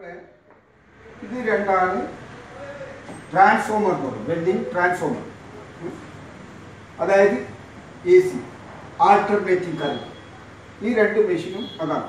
ഇത് രണ്ടാണ് ട്രാൻസ്ഫോമർ എന്ന് പറയുന്നത് വെൽഡിംഗ് ട്രാൻസ്ഫോമർ അതായത് എ സി ആൾട്ടർനേറ്റിംഗ് കറണ്ട് ഈ രണ്ട് മെഷീനും അതാണ്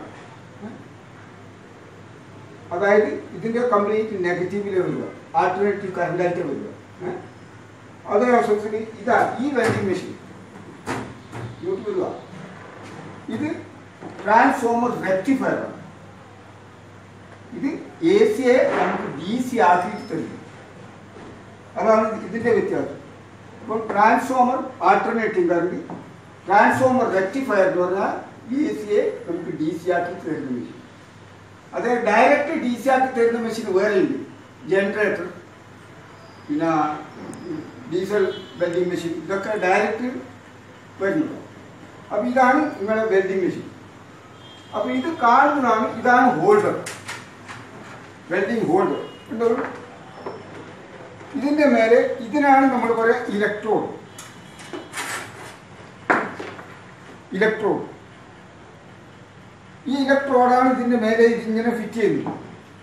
അതായത് ഇതിൻ്റെ കംപ്ലീറ്റ് നെഗറ്റീവിൽ വരിക ആൾട്ടർനേറ്റീവ് കറണ്ടായിട്ട് വരിക ഏ? അതേ അവസരത്തിൽ ഇതാ ഈ വെൽഡിംഗ് മെഷീൻ ഇങ്ങോട്ട് വരിക ഇത് ട്രാൻസ്ഫോമർ റെക്ടിഫയർ ആണ് ഇത് എ സിയെ നമുക്ക് ഡി സി ആക്കിയിട്ട് തരുന്നു അതാണ് ഇതിന്റെ വ്യത്യാസം അപ്പോൾ transformer alternating current transformer rectifier എന്ന് പറഞ്ഞാൽ എ സിയെ നമുക്ക് ഡി സി ആക്കി തരുന്ന മെഷീൻ അത് ഡയറക്റ്റ് ഡി സി ആക്കി തരുന്ന മെഷീൻ വേറെ ഉണ്ട് ജനറേറ്റർ പിന്നെ ഡീസൽ വെൽഡിംഗ് മെഷീൻ ഇതൊക്കെ ഡയറക്റ്റ് വരുന്നത് അപ്പോൾ ഇതാണ് നിങ്ങളുടെ വെൽഡിംഗ് മെഷീൻ അപ്പോൾ ഇത് കാണുന്നതാണ് ഇതാണ് ഹോൾഡർ വെൽഡിംഗ് ഹോൾഡർ ഉണ്ടോ ഇതിന്റെ മേലെ ഇതിനാണ് നമ്മൾ പറയാ ഇലക്ട്രോഡ് ഇലക്ട്രോഡ് ഈ ഇലക്ട്രോഡാണ് ഇതിന്റെ മേലെ ഇതിങ്ങനെ ഫിറ്റ് ചെയ്യുന്നത്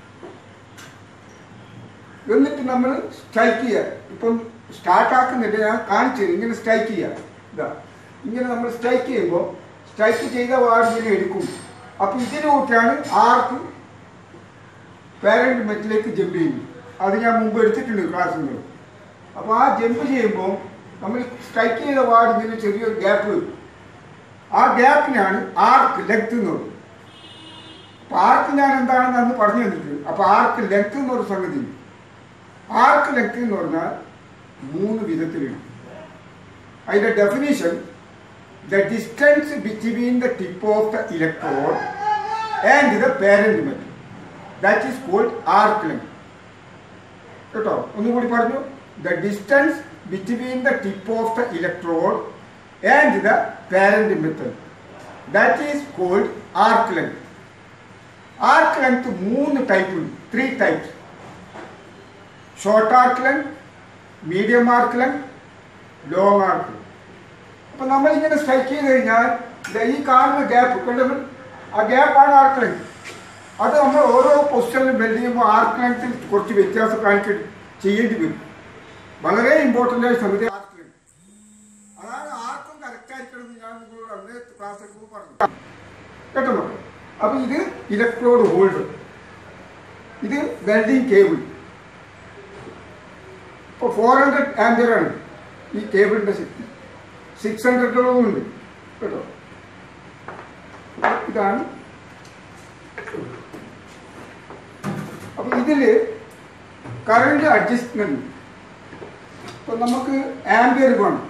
എന്നിട്ട് നമ്മൾ സ്ട്രൈക്ക് ചെയ്യുക ഇപ്പം സ്റ്റാർട്ട് ആക്കുന്നില്ല ഞാൻ കാണിച്ചു തരും. ഇങ്ങനെ സ്ട്രൈക്ക് ചെയ്യുക ഇതാ ഇങ്ങനെ നമ്മൾ സ്ട്രൈക്ക് ചെയ്യുമ്പോൾ സ്ട്രൈക്ക് ചെയ്ത വാർഡ് ഇങ്ങനെ എടുക്കും അപ്പം ഇതിനോട്ടാണ് ആർക്ക് പാരന്റ് മെറ്റിലേക്ക് ജമ്പ് ചെയ്യുന്നു അത് ഞാൻ മുമ്പ് എടുത്തിട്ടുണ്ട് ക്ലാസ്സിൽ അപ്പോൾ ആ ജമ്പ് ചെയ്യുമ്പോൾ നമ്മൾ സ്ട്രൈക്ക് ചെയ്ത വാർഡ് ഇങ്ങനെ ചെറിയൊരു ഗ്യാപ്പ് വരും ആ ഗ്യാപ്പിനാണ് ആർക്ക് ലെങ്ത് എന്ന് പറയുന്നത് അപ്പോൾ ആർക്ക് ഞാൻ എന്താണെന്ന് അന്ന് പറഞ്ഞു തന്നിട്ടുണ്ട് അപ്പോൾ ആർക്ക് ലെങ്ത് എന്നൊരു സംഗതി ആർക്ക് ലെങ്ത് എന്ന് പറഞ്ഞാൽ മൂന്ന് വിധത്തിലുണ്ട് അതിൻ്റെ definition the distance between the tip of the electrode and the parent metal that is called arc length കേട്ടോ ഒന്നുകൂടി പറഞ്ഞു the distance between the tip of the electrode and the parent method that is called arc length arc length മൂന്ന് type ഉണ്ട് three types short arc length medium arc length long arc അപ്പൊ നമ്മളിങ്ങനെ strike ചെയ്ത് കഴിഞ്ഞാൽ ദേ ഈ കാണുന്ന gap കണ്ടത് ആ ഗ്യാപ്പാണ് ആർക്ക് ലെങ്ത് അത് നമ്മൾ ഓരോ പൊസിഷനിലും ബെൽഡ് ചെയ്യുമ്പോൾ ആർക്ക് ലെങ്ത്തിൽ കുറച്ച് വ്യത്യാസം കാണിച്ച് ചെയ്യേണ്ടി വരും വളരെ ഇമ്പോർട്ടൻ്റ് ആയ സംഗതി ആർക്ക് ലെങ്ത് അതാണ് ആർക്കും കറക്റ്റ് ആയിരിക്കണം എന്ന് ഞാൻ നിങ്ങളോട് അന്നേ ക്ലാസ് എടുക്കുമ്പോൾ പറഞ്ഞു കേട്ടോ മക്കളെ അപ്പൊ ഇത് ഇലക്ട്രോഡ് ഹോൾഡർ ഇത് വെൽഡിംഗ് കേബിൾ ഇപ്പോൾ ഫോർ ഹൺഡ്രഡ് ആംബിയർ ആണ് ഈ കേബിളിന്റെ ശക്തി സിക്സ് ഹൺഡ്രഡോളം ഉണ്ട് കേട്ടോ ഇതാണ് അപ്പൊ ഇതില് കറണ്ട് അഡ്ജസ്റ്റ്മെന്റ് ഇപ്പൊ നമുക്ക് ആംബിയർ വേണം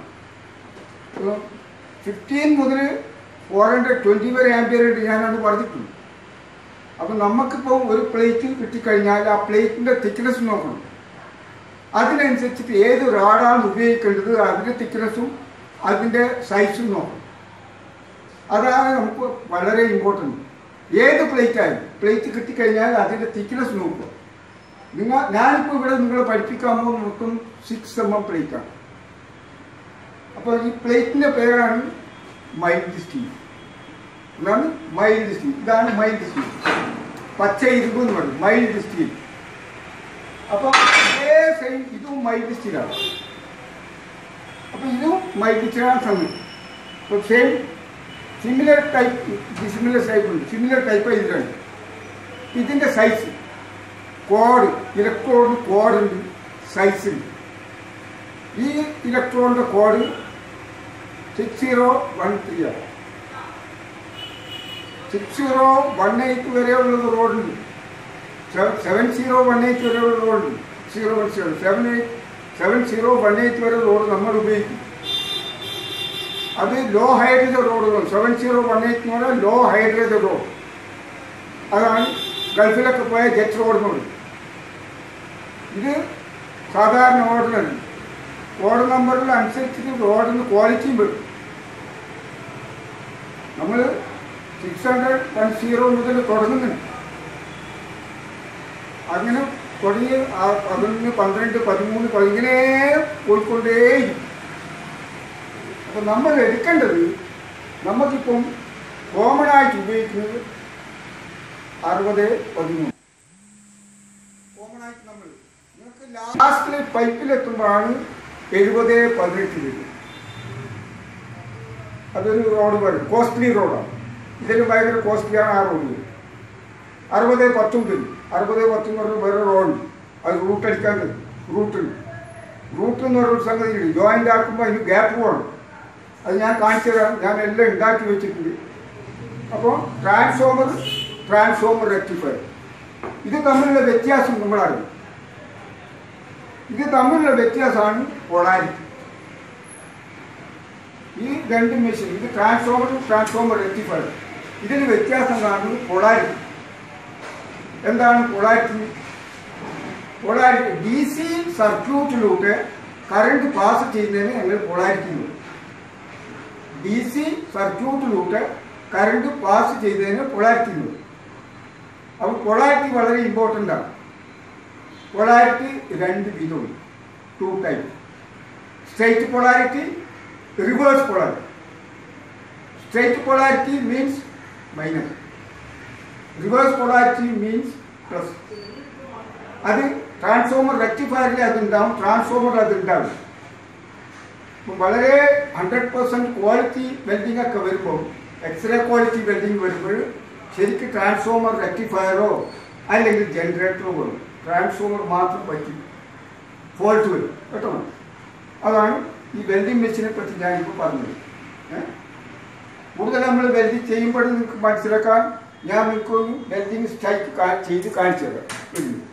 ഫിഫ്റ്റീൻ മുതൽ ഫോർ ഹൺഡ്രഡ് ട്വന്റി വരെ ആംബിയർ ഉണ്ട് ഞാനത് പറഞ്ഞിട്ടുണ്ട് അപ്പൊ നമുക്കിപ്പോൾ ഒരു പ്ലേറ്റ് കിട്ടിക്കഴിഞ്ഞാൽ ആ പ്ലേറ്റിന്റെ തിക്നെസ് നോക്കണം അതിനനുസരിച്ചിട്ട് ഏത് റാഡാണ് ഉപയോഗിക്കേണ്ടത് അതിന്റെ തിക്നെസ്സും അതിന്റെ സൈസും നോക്കണം അതാണ് നമുക്ക് വളരെ ഇമ്പോർട്ടൻറ്റ് ഏത് പ്ലേറ്റ് ആയാലും പ്ലേറ്റ് കിട്ടിക്കഴിഞ്ഞാൽ അതിന്റെ തിക്നെസ് നോക്കുക നിങ്ങൾ ഞാനിപ്പോൾ ഇവിടെ നിങ്ങളെ പഠിപ്പിക്കാൻ പോകുന്ന മൊത്തം സിക്സ് എം എം പ്ലേറ്റാണ് അപ്പോൾ ഈ പ്ലേറ്റിന്റെ പേരാണ് മൈൽഡ് സ്റ്റീൽ എന്താണ് മൈൽഡ് സ്റ്റീൽ ഇതാണ് മൈൽഡ് സ്റ്റീൽ പച്ച ഇരുമ്പ് എന്ന് പറയും മൈൽഡ് സ്റ്റീൽ അപ്പൊ ഇതേ സെയിം ഇതും മൈൽഡ് സ്റ്റീലാണ് അപ്പൊ ഇതും മൈൽഡ് സ്റ്റീലാണ് സംഗതി അപ്പൊ same similar type similar type ഉണ്ട് സിമിലർ ടൈപ്പ് ഇതിലുണ്ട് ഇതിന്റെ സൈസ് കോഡ് ഇലക്ട്രോണിന് കോഡുണ്ട് സൈസ് ഉണ്ട് ഈ ഇലക്ട്രോണിന്റെ code six zero one three ആണ് സിക്സ് സീറോ വൺ എയ്റ്റ് വരെയുള്ളത് റോഡുണ്ട് സെവൻ സീറോ വൺ എയ്റ്റ് വരെയുള്ള റോഡുണ്ട് zero one zero seven eight seven zero one eight വരെ റോഡ് നമ്മൾ ഉപയോഗിക്കും അത് ലോ ഹൈഡ്രേജ് റോഡുകൾ സെവൻ സീറോ വൺ എയ്റ്റ് എന്ന് പറഞ്ഞാൽ ലോ ഹൈഡ്രേജ് റോഡ് അതാണ് ഗൾഫിലൊക്കെ പോയ ജെറ്റ് റോഡ് എന്ന് പറയും ഇത് സാധാരണ ഓർഡറല്ല ഓർഡർ നമ്പറിൽ അനുസരിച്ചിട്ട് റോഡിന് ക്വാളിറ്റിയും വരും നമ്മൾ സിക്സ് ഹൺഡ്രഡ് വൺ സീറോ മുതൽ തുടങ്ങുന്നുണ്ട് അങ്ങനെ തുടങ്ങി ആ പതിനൊന്ന് പന്ത്രണ്ട് പതിമൂന്ന് പതിങ്ങനെ പോയിക്കൊണ്ടേയിരിക്കും അപ്പം നമ്മൾ എടുക്കേണ്ടത് നമുക്കിപ്പം കോമൺ ആയിട്ട് ഉപയോഗിക്കുന്നത് അറുപത് പതിമൂന്ന് ലാസ്റ്റിൽ പൈപ്പിലെത്തുമ്പോഴാണ് എഴുപത് പതിനെട്ട് വരും അതൊരു റോഡ് വരും കോസ്റ്റ്ലി റോഡാണ് ഇതിൽ ഭയങ്കര കോസ്റ്റ്ലിയാണ് ആ റോഡ് അറുപത് പത്തും തരും അറുപത് പത്തും എന്ന് പറഞ്ഞ വേറെ റോഡ് അത് റൂട്ട് അടിക്കാൻ തരും റൂട്ട് റൂട്ട് എന്ന് പറഞ്ഞൊരു സംഗതി ഉണ്ട് ജോയിൻ്റ് ആക്കുമ്പോൾ അതിന് ഗ്യാപ്പ് വേണം അത് ഞാൻ കാണിച്ചു തരാം ഞാൻ എല്ലാം ഉണ്ടാക്കി വെച്ചിട്ടുണ്ട് അപ്പോൾ ട്രാൻസ്ഫോമർ ട്രാൻസ്ഫോമർ റെക്ടിഫയർ ഇത് തമ്മിലുള്ള വ്യത്യാസം നമ്മളറിയും ഇത് തമ്മിലുള്ള വ്യത്യാസമാണ് പൊളാരിറ്റി ഈ രണ്ട് മെഷീൻ ഇത് ട്രാൻസ്ഫോമറും ട്രാൻസ്ഫോമർ റെക്ടിഫയർ ഇതിന് വ്യത്യാസം കാണുന്നത് പൊളാരിറ്റി എന്താണ് പൊളാരിറ്റി പൊളാരിറ്റി ഡി സി സർക്യൂട്ടിലൂടെ കറണ്ട് പാസ് ചെയ്യുന്നതിന് ഞങ്ങൾ പൊളാരിറ്റി എന്ന് പറയും. ഡി സി സർക്യൂട്ടിലൂടെ കറണ്ട് പാസ് ചെയ്തതിന് പൊളാരിറ്റി എന്ന് പറയും. അപ്പോൾ പൊളാരിറ്റി വളരെ ഇമ്പോർട്ടൻ്റ് ആണ് പൊളാരിറ്റി രണ്ട് വിധമുണ്ട് two type straight polarity reverse polarity straight polarity means minus reverse polarity means plus അത് ട്രാൻസ്ഫോമർ റെക്ടിഫയറിൽ അതുണ്ടാവും ട്രാൻസ്ഫോമർ അതുണ്ടാവും ഇപ്പം വളരെ ഹൺഡ്രഡ് പെർസെൻറ്റ് ക്വാളിറ്റി വെൽഡിംഗ് ഒക്കെ വരുമ്പോൾ എക്സ്റേ ക്വാളിറ്റി വെൽഡിംഗ് വരുമ്പോൾ ശരിക്കും ട്രാൻസ്ഫോമർ റെക്ടിഫയറോ അല്ലെങ്കിൽ ജനറേറ്ററോ വരും ട്രാൻസ്ഫോമർ മാത്രം പറ്റും ഫോൾട്ട് വരും കേട്ടോ അതാണ് ഈ വെൽഡിംഗ് മെഷീനെ പറ്റി ഞാനിപ്പോൾ പറഞ്ഞത് ഏ? കൂടുതൽ നമ്മൾ വെൽഡിംഗ് ചെയ്യുമ്പോഴും നിങ്ങൾക്ക് മനസ്സിലാക്കാൻ ഞാൻ നിങ്ങൾക്കൊന്ന് വെൽഡിംഗ് സ്ട്രൈക്ക് ചെയ്ത് കാണിച്ചു തരാം